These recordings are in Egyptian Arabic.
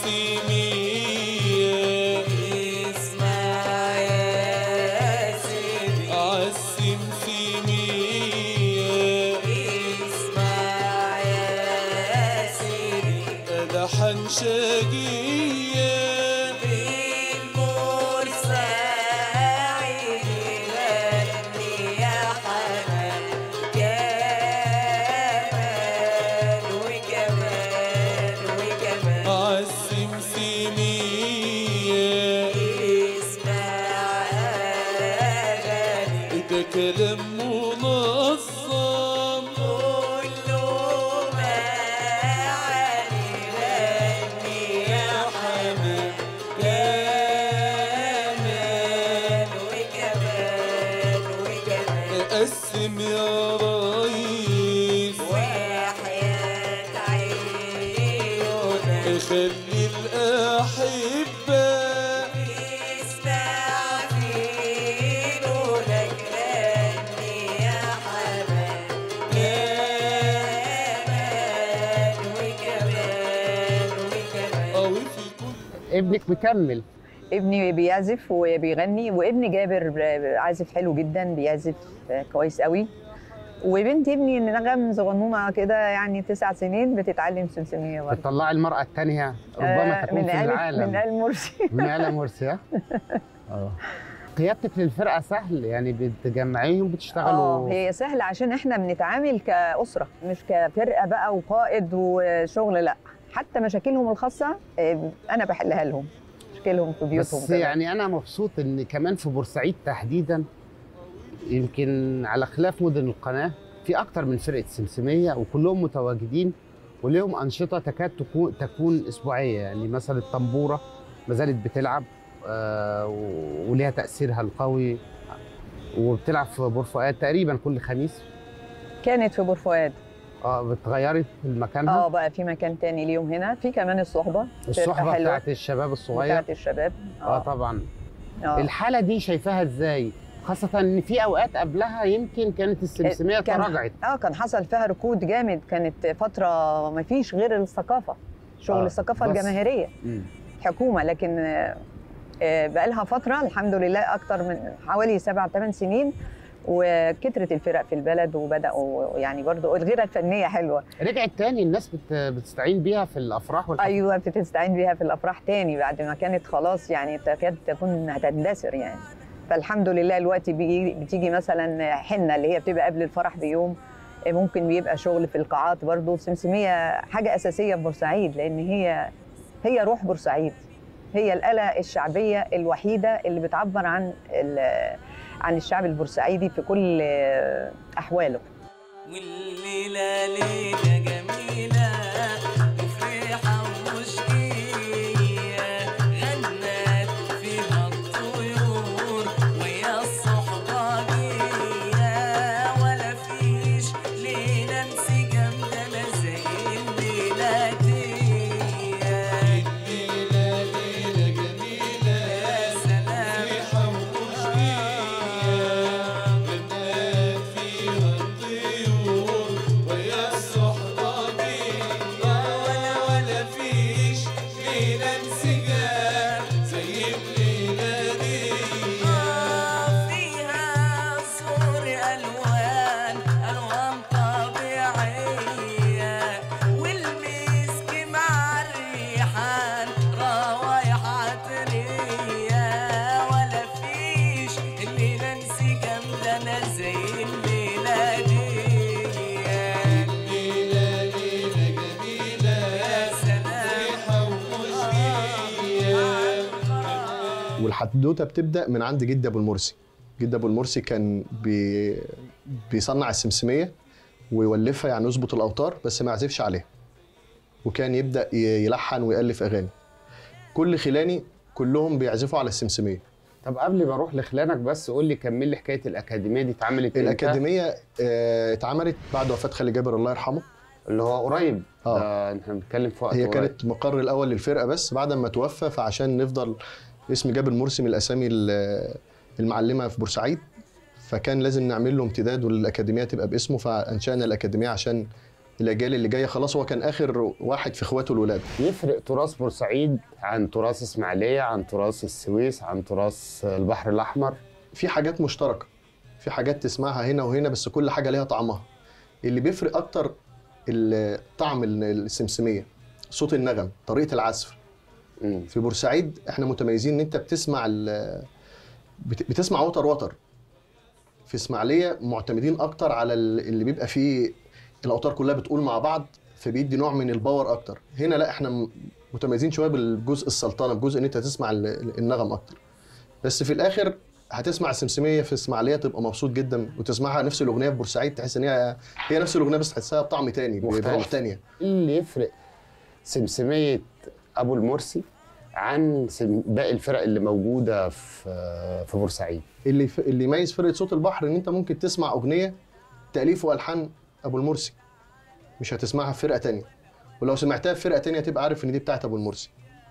سمسمية اسمع يا سيدي عالسمسمية اسمع يا سيدي لحن شقية بالبورسعيد غني يا حمام كمان وكمان وكمان عالسمسمية اسمع أغاني ده كلام منظم كله معاني غني يا حمام كمان وكمان وكمان قسم يا ريس وحياة عيونك خلي الأحبة اسمع في نورك غني يا حمام كمان وكمان وكمان أو في كل ابنك مكمل ابني بيعزف وبيغني وابني جابر عازف حلو جدا بيعزف كويس قوي وبنت ابني نغم صغنونه كده يعني تسع سنين بتتعلم سمسميه برضه بتطلعي المرأة الثانية ربما آه، تكون من في آل- العالم من آل مرسي من آل مرسي ها؟ اه قيادتك للفرقة سهل يعني بتجمعيهم اه بتشتغلوا هي سهله عشان احنا بنتعامل كاسره مش كفرقه بقى وقائد وشغل لا حتى مشاكلهم الخاصه آه، انا بحلها لهم مشاكلهم في بيوتهم بس كمان. يعني أنا مبسوط إن كمان في بورسعيد تحديدا يمكن على خلاف مدن القناة في أكتر من فرقة سمسمية وكلهم متواجدين ولهم أنشطة تكاد تكون تكون أسبوعية يعني مثلا الطنبورة ما زالت بتلعب آه، و- وليها تأثيرها القوي وبتلعب في بور فؤاد تقريبا كل خميس كانت في بور فؤاد اه بتغيري في اه مكانها بقى في مكان تاني ليهم هنا في كمان الصحبه فرقة الصحبة حلوة بتاعت الشباب الصغير بتاعت الشباب اه طبعا آه. الحالة دي شايفاها ازاي؟ خاصة ان في اوقات قبلها يمكن كانت السمسمية كان- تراجعت اه كان حصل فيها ركود جامد كانت فتره ما فيش غير الثقافه شغل آه، الثقافه بس. الجماهيريه الحكومه لكن آه، آه، بقى لها فتره الحمد لله اكتر من حوالي سبع ثمان سنين وكترت الفرق في البلد وبداوا يعني برضو الغيره الفنيه حلوه رجعت تاني الناس بت... بتستعين بيها في الافراح والحفلات ايوه بتستعين بيها في الافراح تاني بعد ما كانت خلاص يعني تكاد تكون هتندثر يعني فالحمد لله الوقت بيجي بتيجي مثلا حنه اللي هي بتبقى قبل الفرح بيوم ممكن بيبقى شغل في القاعات برضه سمسميه حاجه اساسيه في بورسعيد لان هي هي روح بورسعيد هي الآلة الشعبية الوحيدة اللي بتعبر عن ال- عن الشعب البورسعيدي في كل أحواله والليلة ليلة جميلة مفرحة ومشقية غنت فيها الطيور ويا الصحبة جية ولا فيش ليلة انسجام ده أنا زي الليلة دي الليلة ليلة جميلة يا سلام مريحة ومشقية غنات فيها الطيور ويا الصحبة بيا ولا ولا فيش ليلة انسجام زي الليلة دي فيها صور ألوان ألوان طبيعية والمسك مع الريحان روايح عطرية ولا فيش الليلة انسجام ده أنا زي الليلة دي الليلة ليلة جميلة يا سلام مريحة ومشقية والحدوته بتبدا من عند جد ابو المرسي جد ابو المرسي كان بي بيصنع السمسميه ويولفها يعني يظبط الاوتار بس ما يعزفش عليها وكان يبدا ي- يلحن ويالف اغاني كل خلاني كلهم بيعزفوا على السمسميه طب قبل ما اروح لخلانك بس قول لي كمل لي حكايه الاكاديميه دي اتعملت امتى؟ الاكاديميه آه، اتعملت بعد وفاه خالي جابر الله يرحمه اللي هو قريب اه ده احنا بنتكلم في وقت هي قريب. كانت مقر الاول للفرقه بس بعد ما توفى فعشان نفضل اسم جابر مرسي من الاسامي ال- المعلمه في بورسعيد فكان لازم نعمل له امتداد والاكاديميه تبقى باسمه فانشانا الاكاديميه عشان الاجيال اللي جايه خلاص هو كان اخر واحد في اخواته الولاد يفرق تراث بورسعيد عن تراث اسماعيليه عن تراث السويس عن تراث البحر الاحمر في حاجات مشتركه في حاجات تسمعها هنا وهنا بس كل حاجه ليها طعمها اللي بيفرق اكتر ال- طعم ال- السمسميه صوت النغم طريقه العزف مم. في بورسعيد احنا متميزين ان انت بتسمع ال- بت- بتسمع وتر وتر في اسماعيليه معتمدين اكتر على ال- اللي بيبقى فيه الاوتار كلها بتقول مع بعض فبيدي نوع من الباور اكتر هنا لا احنا م- متميزين شويه بالجزء السلطنه بجزء ان انت تسمع ال- ال- النغم اكتر بس في الاخر هتسمع السمسميه في اسماعيليه تبقى مبسوط جدا وتسمعها نفس الاغنيه في بورسعيد تحس ان هي هي نفس الاغنيه بس تحسها بطعم تاني مختلف. بروح تانيه إيه اللي يفرق سمسميه ابو المرسي عن سم- باقي الفرق اللي موجوده في في بورسعيد اللي ف... اللي يميز فرقه صوت البحر ان انت ممكن تسمع اغنيه تاليف والحان ابو المرسي مش هتسمعها في فرقه تانية ولو سمعتها في فرقه تانية تبقى عارف ان دي بتاعت ابو المرسي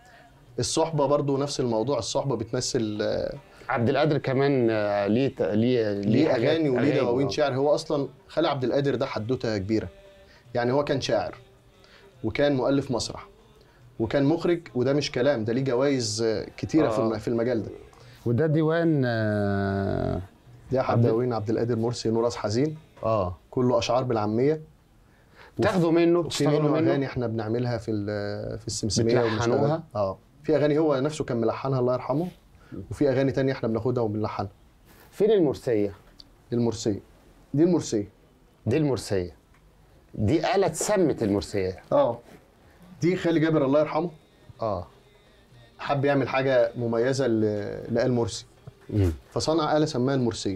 الصحبه برضو نفس الموضوع الصحبه بتمثل آه، عبد القادر كمان آه، ليه ت- ليه ليه حاجات- اغاني وليه دواوين آه. شعر هو اصلا خالد عبد القادر ده حدوته كبيره يعني هو كان شاعر وكان مؤلف مسرح وكان مخرج وده مش كلام ده ليه جوائز آه، كتيره في آه. الم- في المجال ده وده ديوان اه, ده عبد- دواوين عبد القادر مرسي نوراس حزين آه. كله اشعار بالعاميه تاخدوا منه في تشتغلوا منه منه اغاني احنا بنعملها في ال- في السمسميه بتلحنوها؟ وبنشتغل. اه في اغاني هو نفسه كان ملحنها الله يرحمه وفي اغاني تانية احنا بناخدها وبنلحنها فين المرسيه المرسيه دي المرسيه دي المرسيه دي آلة سمت المرسيه اه دي خالي جابر الله يرحمه اه حب يعمل حاجه مميزه ل- لآل مرسي مم. فصنع آلة سماها المرسيه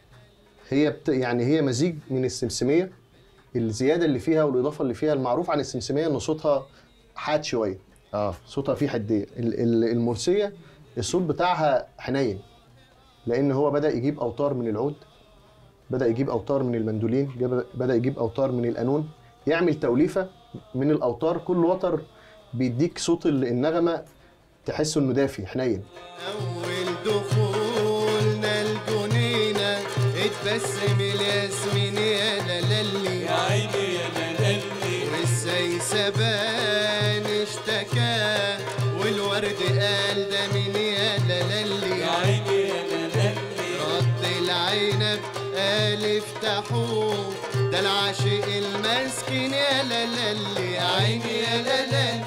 هي بت... يعني هي مزيج من السمسميه الزياده اللي فيها والاضافه اللي فيها المعروف عن السمسميه ان صوتها حاد شويه اه صوتها فيه حديه ال- ال- المرسيه الصوت بتاعها حنين لان هو بدا يجيب اوتار من العود بدا يجيب اوتار من المندولين جاب- بدا يجيب اوتار من القانون يعمل توليفه من الاوتار كل وتر بيديك صوت ال- النغمه تحس انه دافي حنين أول دخولنا الجنينة اتبسم الياسمين يا لالي يا عيني يا لالي والسيسبان اشتكى والورد قال ده مين يا لالي يا عيني يا لالي رد العنب قال افتحوه ده العاشق المسكين يا لالي يا عيني يا لالي